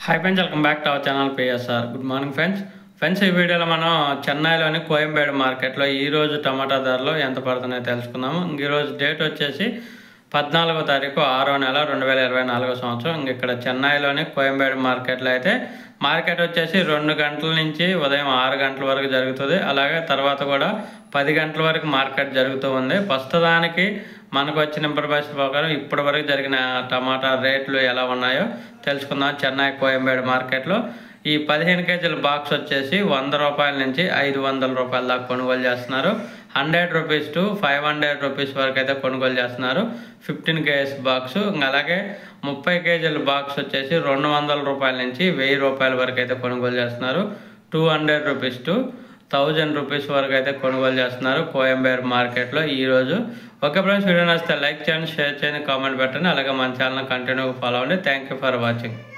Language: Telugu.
hi friends welcome back to our channel PSR good morning friends friends ఈ వీడియోలో మనం చెన్నైలోని కోయంబేడు మార్కెట్లో ఈ రోజు టమాటా ధరలు ఎంత పడుతున్నాయో తెలుసుకుందాము ఇంక ఈరోజు డేట్ వచ్చేసి పద్నాలుగో తారీఖు ఆరో నెల రెండు వేల ఇరవై నాలుగో సంవత్సరం ఇంక ఇక్కడ చెన్నైలోని కోయంబేడు మార్కెట్లో అయితే మార్కెట్ వచ్చేసి రెండు గంటల నుంచి ఉదయం ఆరు గంటల వరకు జరుగుతుంది అలాగే తర్వాత కూడా పది గంటల వరకు మార్కెట్ జరుగుతూ ఉంది ప్రస్తుతానికి మనకు వచ్చిన ఇన్ఫర్మేషన్ ప్రకారం ఇప్పటి వరకు జరిగిన టమాటా రేట్లు ఎలా ఉన్నాయో తెలుసుకుందాం చెన్నై కోయంబేడు మార్కెట్లో ఈ పదిహేను కేజీల బాక్స్ వచ్చేసి వంద రూపాయల నుంచి ఐదు వందల రూపాయల దాకా కొనుగోలు చేస్తున్నారు hundred rupees to five hundred rupees వరకు అయితే కొనుగోలు చేస్తున్నారు ఫిఫ్టీన్ కేజీస్ బాక్స్ అలాగే ముప్పై కేజీల బాక్స్ వచ్చేసి రెండు వందల రూపాయల నుంచి వెయ్యి రూపాయల వరకు అయితే కొనుగోలు చేస్తున్నారు two hundred rupees to thousand rupees వరకు అయితే కొనుగోలు చేస్తున్నారు కోయంబేర్ మార్కెట్లో ఈరోజు ఓకే ఫ్రెండ్స్ వీడియో నచ్చితే లైక్ చేయండి షేర్ చేయండి కామెంట్ పెట్టండి అలాగే మన ఛానల్ కంటిన్యూగా ఫాలో అవ్వండి థ్యాంక్ యూ ఫర్ వాచింగ్